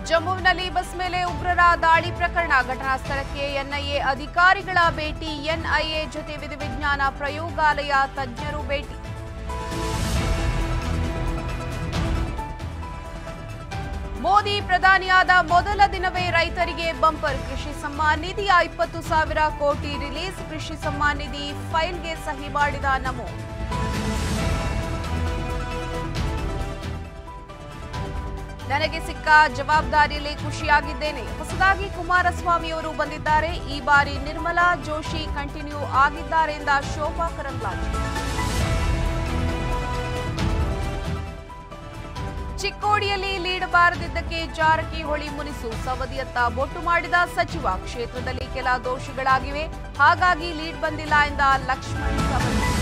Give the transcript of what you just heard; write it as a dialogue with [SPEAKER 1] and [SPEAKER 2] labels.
[SPEAKER 1] ಜಮ್ಮುವಿನಲ್ಲಿ bus ಮೇಲೆ ಉಗ್ರರ ದಾಳಿ ಪ್ರಕರಣ ಘಟನಾ ಸ್ಥಳಕ್ಕೆ ಎನ್ಐಎ ಅಧಿಕಾರಿಗಳ ಭೇಟಿ ಎನ್ಐಎ ಜೊತೆ ವಿಧಿವಿಜ್ಞಾನ ಪ್ರಯೋಗಾಲಯ ತಜ್ಞರು ಭೇಟಿ ಮೋದಿ ಪ್ರಧಾನಿಯಾದ ಮೊದಲ ದಿನವೇ ರೈತರಿಗೆ ಬಂಪರ್ ಕೃಷಿ ಸಮ್ಮಾನ್ ನಿಧಿಯ ಇಪ್ಪತ್ತು ಸಾವಿರ ಕೋಟಿ ರಿಲೀಸ್ ಕೃಷಿ ಸಮ್ಮಾನ್ ನಿಧಿ ಫೈಲ್ಗೆ ಸಹಿ ಮಾಡಿದ ನಮೋ ನನಗೆ ಸಿಕ್ಕ ಜವಾಬ್ದಾರಿಯಲ್ಲಿ ಖುಷಿಯಾಗಿದ್ದೇನೆ ಹೊಸದಾಗಿ ಕುಮಾರಸ್ವಾಮಿಯವರು ಬಂದಿದ್ದಾರೆ ಈ ಬಾರಿ ನಿರ್ಮಲಾ ಜೋಶಿ ಕಂಟಿನ್ಯೂ ಆಗಿದ್ದಾರೆ ಎಂದ ಶೋಭಾ ಕರಂದ್ಲಾಜೆ ಚಿಕ್ಕೋಡಿಯಲ್ಲಿ ಲೀಡ್ ಬಾರದಿದ್ದಕ್ಕೆ ಜಾರಕಿಹೊಳಿ ಮುನಿಸು ಸವದಿಯತ್ತ ಬೊಟ್ಟು ಮಾಡಿದ ಸಚಿವ ಕ್ಷೇತ್ರದಲ್ಲಿ ಕೆಲ ದೋಷಿಗಳಾಗಿವೆ ಹಾಗಾಗಿ ಲೀಡ್ ಬಂದಿಲ್ಲ ಎಂದ ಲಕ್ಷ್ಮಣ್ ಸವದಿ